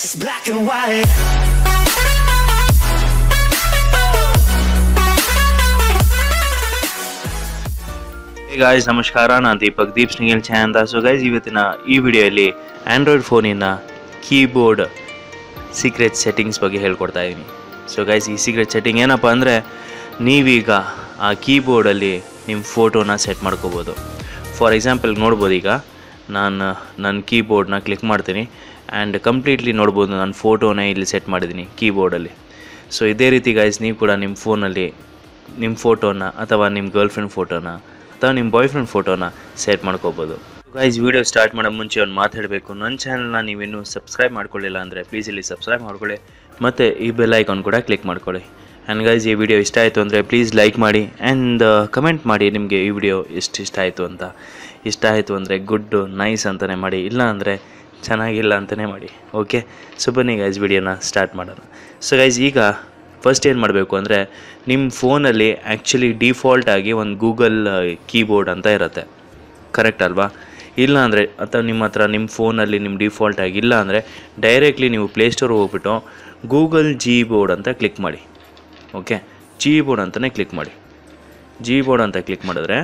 It's black and white. Guys ನಮಸ್ಕಾರ ನಾನು ದೀಪಕ್ ದೀಪ್ ಸ್ನಿಗಲ್ ಚಾಂದ ಸೊ ಗೈಸ್ ಇವತ್ತಿನ ಈ ವಿಡಿಯೋಯಲ್ಲಿ ಆ್ಯಂಡ್ರಾಯ್ಡ್ ಫೋನಿನ ಕೀಬೋರ್ಡ್ ಸೀಕ್ರೆಟ್ ಸೆಟ್ಟಿಂಗ್ಸ್ ಬಗ್ಗೆ ಹೇಳ್ಕೊಡ್ತಾ ಇದ್ದೀನಿ ಸೊ ಗೈಸ್ ಈ ಸೀಕ್ರೆಟ್ ಸೆಟ್ಟಿಂಗ್ ಏನಪ್ಪ ಅಂದರೆ ನೀವೀಗ ಆ ಕೀಬೋರ್ಡಲ್ಲಿ ನಿಮ್ಮ ಫೋಟೋನ ಸೆಟ್ ಮಾಡ್ಕೋಬೋದು ಫಾರ್ ಎಕ್ಸಾಂಪಲ್ ನೋಡ್ಬೋದು ಈಗ ನಾನು ನನ್ನ ಕೀಬೋರ್ಡ್ನ ಕ್ಲಿಕ್ ಮಾಡ್ತೀನಿ ಆ್ಯಂಡ್ ಕಂಪ್ಲೀಟ್ಲಿ ನೋಡ್ಬೋದು ನನ್ನ ಫೋಟೋನ ಇಲ್ಲಿ ಸೆಟ್ ಮಾಡಿದ್ದೀನಿ ಕೀಬೋರ್ಡಲ್ಲಿ ಸೊ ಇದೇ ರೀತಿ ಗೈಸ್ ನೀವು ಕೂಡ ನಿಮ್ಮ ಫೋನಲ್ಲಿ ನಿಮ್ಮ ಫೋಟೋನ ಅಥವಾ ನಿಮ್ಮ ಗರ್ಲ್ ಫ್ರೆಂಡ್ ಫೋಟೋನ ಅಥವಾ ನಿಮ್ಮ ಬಾಯ್ ಫ್ರೆಂಡ್ ಫೋಟೋನ ಸೆಟ್ ಮಾಡ್ಕೋಬೋದು ಗೈಸ್ ವಿಡಿಯೋ ಸ್ಟಾರ್ಟ್ ಮಾಡೋ ಮುಂಚೆ ಒಂದು ಮಾತು ಹೇಳಬೇಕು ನನ್ನ ಚಾನಲ್ನ ನೀವಿನ್ನೂ ಸಬ್ಸ್ಕ್ರೈಬ್ ಮಾಡ್ಕೊಳ್ಳಿಲ್ಲ ಅಂದರೆ ಪ್ಲೀಸ್ ಇಲ್ಲಿ ಸಬ್ಸ್ಕ್ರೈಬ್ ಮಾಡ್ಕೊಳ್ಳಿ ಮತ್ತು ಈ ಬೆಲ್ ಐಕಾನ್ ಕೂಡ ಕ್ಲಿಕ್ ಮಾಡ್ಕೊಳ್ಳಿ ಆ್ಯಂಡ್ ಗೈಸ್ ಈ ವಿಡಿಯೋ ಇಷ್ಟ ಆಯಿತು ಅಂದರೆ ಪ್ಲೀಸ್ ಲೈಕ್ ಮಾಡಿ ಆ್ಯಂಡ್ ಕಮೆಂಟ್ ಮಾಡಿ ನಿಮಗೆ ಈ ವಿಡಿಯೋ ಎಷ್ಟು ಇಷ್ಟ ಆಯಿತು ಅಂತ ಇಷ್ಟ ಆಯಿತು ಅಂದರೆ ಗುಡ್ ನೈಸ್ ಅಂತಲೇ ಮಾಡಿ ಇಲ್ಲ ಅಂದರೆ ಚೆನ್ನಾಗಿಲ್ಲ ಅಂತಲೇ ಮಾಡಿ ಓಕೆ ಸೊ ಬನ್ನಿ ಗೈಸ್ ವಿಡಿಯೋನ ಸ್ಟಾರ್ಟ್ ಮಾಡೋಣ ಸೊ ಗೈಸ್ ಈಗ ಫಸ್ಟ್ ಏನು ಮಾಡಬೇಕು ಅಂದರೆ ನಿಮ್ಮ ಫೋನಲ್ಲಿ ಆ್ಯಕ್ಚುಲಿ ಡಿಫಾಲ್ಟ್ ಆಗಿ ಒಂದು ಗೂಗಲ್ ಕೀಬೋರ್ಡ್ ಅಂತ ಇರುತ್ತೆ ಕರೆಕ್ಟ್ ಅಲ್ವಾ ಇಲ್ಲ ಅಂದರೆ ಅಥವಾ ನಿಮ್ಮ ಹತ್ರ ನಿಮ್ಮ ಫೋನಲ್ಲಿ ನಿಮ್ಮ ಡಿಫಾಲ್ಟ್ ಆಗಿ ಇಲ್ಲ ಅಂದರೆ ಡೈರೆಕ್ಟ್ಲಿ ನೀವು ಪ್ಲೇಸ್ಟೋರ್ ಹೋಗ್ಬಿಟ್ಟು ಗೂಗಲ್ ಜಿ ಬೋರ್ಡ್ ಅಂತ ಕ್ಲಿಕ್ ಮಾಡಿ ಓಕೆ ಜಿ ಬೋರ್ಡ್ ಅಂತಲೇ ಕ್ಲಿಕ್ ಮಾಡಿ ಜಿ ಬೋರ್ಡ್ ಅಂತ ಕ್ಲಿಕ್ ಮಾಡಿದ್ರೆ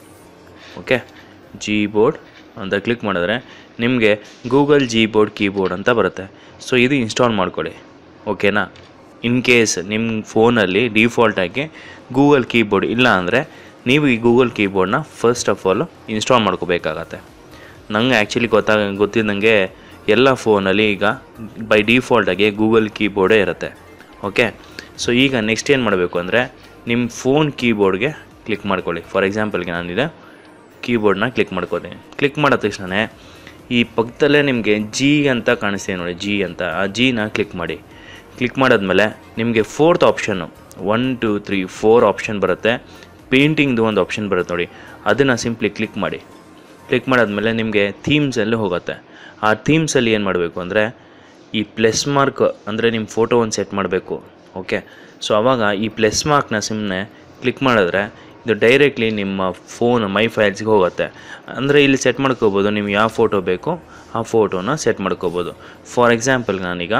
ಓಕೆ ಜಿ ಬೋರ್ಡ್ ಅಂತ ಕ್ಲಿಕ್ ಮಾಡಿದ್ರೆ ನಿಮಗೆ ಗೂಗಲ್ ಜಿ ಬೋರ್ಡ್ ಕೀಬೋರ್ಡ್ ಅಂತ ಬರುತ್ತೆ ಸೊ ಇದು ಇನ್ಸ್ಟಾಲ್ ಮಾಡ್ಕೊಳ್ಳಿ ಓಕೆನಾ ಇನ್ ಕೇಸ್ ನಿಮ್ಮ ಫೋನಲ್ಲಿ ಡಿಫಾಲ್ಟಾಗಿ ಗೂಗಲ್ ಕೀಬೋರ್ಡ್ ಇಲ್ಲ ಅಂದರೆ ನೀವು ಈ ಗೂಗಲ್ ಕೀಬೋರ್ಡ್ನ ಫಸ್ಟ್ ಆಫ್ ಆಲ್ ಇನ್ಸ್ಟಾಲ್ ಮಾಡ್ಕೋಬೇಕಾಗತ್ತೆ ನಂಗೆ ಆ್ಯಕ್ಚುಲಿ ಗೊತ್ತಾಗ ಗೊತ್ತಿದ್ದಂಗೆ ಎಲ್ಲ ಫೋನಲ್ಲಿ ಈಗ ಬೈ ಡಿಫಾಲ್ಟಾಗಿ ಗೂಗಲ್ ಕೀಬೋರ್ಡೇ ಇರುತ್ತೆ ಓಕೆ ಸೊ ಈಗ ನೆಕ್ಸ್ಟ್ ಏನು ಮಾಡಬೇಕು ಅಂದರೆ ನಿಮ್ಮ ಫೋನ್ ಕೀಬೋರ್ಡ್ಗೆ ಕ್ಲಿಕ್ ಮಾಡ್ಕೊಳ್ಳಿ ಫಾರ್ ಎಕ್ಸಾಂಪಲ್ಗೆ ನಾನಿದೆ ಕೀಬೋರ್ಡ್ನ ಕ್ಲಿಕ್ ಮಾಡ್ಕೋತೀನಿ ಕ್ಲಿಕ್ ಮಾಡಿದ ತಕ್ಷಣ ಈ ಪಕ್ಕದಲ್ಲೇ ನಿಮಗೆ ಜಿ ಅಂತ ಕಾಣಿಸ್ತಿದೆ ನೋಡಿ ಜಿ ಅಂತ ಆ ಜಿನ ಕ್ಲಿಕ್ ಮಾಡಿ ಕ್ಲಿಕ್ ಮಾಡಾದ್ಮೇಲೆ ನಿಮಗೆ ಫೋರ್ತ್ ಆಪ್ಷನ್ನು one two three four option ಬರುತ್ತೆ ಪೇಂಟಿಂಗ್ದು ಒಂದು ಆಪ್ಷನ್ ಬರುತ್ತೆ ನೋಡಿ ಅದನ್ನು ಸಿಂಪ್ಲಿ ಕ್ಲಿಕ್ ಮಾಡಿ ಕ್ಲಿಕ್ ಮಾಡಾದ್ಮೇಲೆ ನಿಮಗೆ ಥೀಮ್ಸಲ್ಲಿ ಹೋಗುತ್ತೆ ಆ ಥೀಮ್ಸಲ್ಲಿ ಏನು ಮಾಡಬೇಕು ಅಂದರೆ ಈ ಪ್ಲಸ್ ಮಾರ್ಕ್ ಅಂದರೆ ನಿಮ್ಮ ಫೋಟೋ ಒಂದು ಸೆಟ್ ಮಾಡಬೇಕು ಓಕೆ ಸೊ ಆವಾಗ ಈ ಪ್ಲಸ್ ಮಾರ್ಕ್ನ ಸುಮ್ಮನೆ ಕ್ಲಿಕ್ ಮಾಡಿದ್ರೆ ಇದು ಡೈರೆಕ್ಟ್ಲಿ ನಿಮ್ಮ ಫೋನ್ ಮೈ ಫೈಲ್ಸ್ಗೆ ಹೋಗುತ್ತೆ ಅಂದರೆ ಇಲ್ಲಿ ಸೆಟ್ ಮಾಡ್ಕೋಬೋದು ನಿಮ್ಗೆ ಯಾವ ಫೋಟೋ ಬೇಕೋ ಆ ಫೋಟೋನ ಸೆಟ್ ಮಾಡ್ಕೋಬೋದು ಫಾರ್ ಎಕ್ಸಾಂಪಲ್ ನಾನೀಗ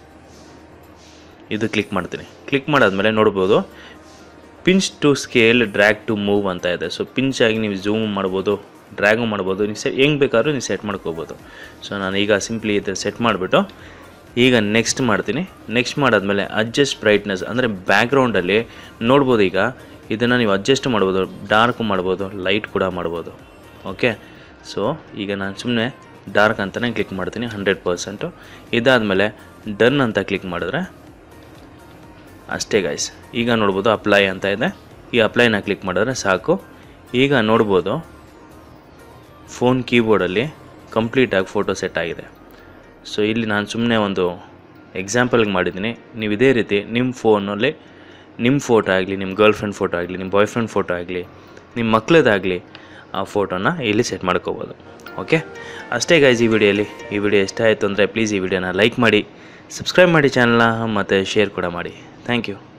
ಇದು ಕ್ಲಿಕ್ ಮಾಡ್ತೀನಿ ಕ್ಲಿಕ್ ಮಾಡಾದ್ಮೇಲೆ ನೋಡ್ಬೋದು pinch to scale drag to move ಅಂತ ಇದೆ ಸೊ ಪಿಂಚ್ ಆಗಿ ನೀವು ಝೂಮ್ ಮಾಡ್ಬೋದು ಡ್ರ್ಯಾಗು ಮಾಡ್ಬೋದು ನೀವು ಸೆ ಹೆಂಗೆ ಬೇಕಾದ್ರೂ ನೀವು ಸೆಟ್ ಮಾಡ್ಕೋಬೋದು ಸೊ ನಾನು ಈಗ ಸಿಂಪ್ಲಿ ಇದು ಸೆಟ್ ಮಾಡಿಬಿಟ್ಟು ಈಗ ನೆಕ್ಸ್ಟ್ ಮಾಡ್ತೀನಿ ನೆಕ್ಸ್ಟ್ ಮಾಡಾದ್ಮೇಲೆ ಅಡ್ಜಸ್ಟ್ ಬ್ರೈಟ್ನೆಸ್ ಅಂದರೆ ಬ್ಯಾಕ್ಗ್ರೌಂಡಲ್ಲಿ ನೋಡ್ಬೋದು ಈಗ ಇದನ್ನು ನೀವು ಅಡ್ಜಸ್ಟ್ ಮಾಡ್ಬೋದು ಡಾರ್ಕ್ ಮಾಡ್ಬೋದು ಲೈಟ್ ಕೂಡ ಮಾಡ್ಬೋದು ಓಕೆ ಸೊ ಈಗ ನಾನು ಸುಮ್ಮನೆ ಡಾರ್ಕ್ ಅಂತಲೇ ಕ್ಲಿಕ್ ಮಾಡ್ತೀನಿ ಹಂಡ್ರೆಡ್ ಪರ್ಸೆಂಟು ಇದಾದಮೇಲೆ ಡನ್ ಅಂತ ಕ್ಲಿಕ್ ಮಾಡಿದ್ರೆ ಅಷ್ಟೇ ಗೈಸ್ ಈಗ ನೋಡ್ಬೋದು ಅಪ್ಲೈ ಅಂತ ಇದೆ ಈ ಅಪ್ಲೈನ ಕ್ಲಿಕ್ ಮಾಡಿದ್ರೆ ಸಾಕು ಈಗ ನೋಡ್ಬೋದು ಫೋನ್ ಕೀಬೋರ್ಡಲ್ಲಿ ಕಂಪ್ಲೀಟಾಗಿ ಫೋಟೋ ಸೆಟ್ ಆಗಿದೆ ಸೊ ಇಲ್ಲಿ ನಾನು ಸುಮ್ಮನೆ ಒಂದು ಎಕ್ಸಾಂಪಲ್ಗೆ ಮಾಡಿದ್ದೀನಿ ನೀವು ಇದೇ ರೀತಿ ನಿಮ್ಮ ಫೋನಲ್ಲಿ ನಿಮ್ಮ ಫೋಟೋ ಆಗಲಿ ನಿಮ್ಮ ಗರ್ಲ್ ಫ್ರೆಂಡ್ ಫೋಟೋ ಆಗಲಿ ನಿಮ್ಮ ಬಾಯ್ ಫ್ರೆಂಡ್ ಫೋಟೋ ಆಗಲಿ ನಿಮ್ಮ ಮಕ್ಕಳದಾಗಲಿ ಆ ಫೋಟೋನ ಇಲ್ಲಿ ಸೆಟ್ ಮಾಡ್ಕೋಬೋದು ಓಕೆ ಅಷ್ಟೇ ಗೈಸ್ ಈ ವಿಡಿಯೋಲಿ ಈ ವಿಡಿಯೋ ಇಷ್ಟ ಆಯಿತು ಅಂದರೆ ಪ್ಲೀಸ್ ಈ ವಿಡಿಯೋನ ಲೈಕ್ ಮಾಡಿ ಸಬ್ಸ್ಕ್ರೈಬ್ ಮಾಡಿ ಚಾನಲ್ನ ಮತ್ತು ಶೇರ್ ಕೂಡ ಮಾಡಿ ಥ್ಯಾಂಕ್ ಯು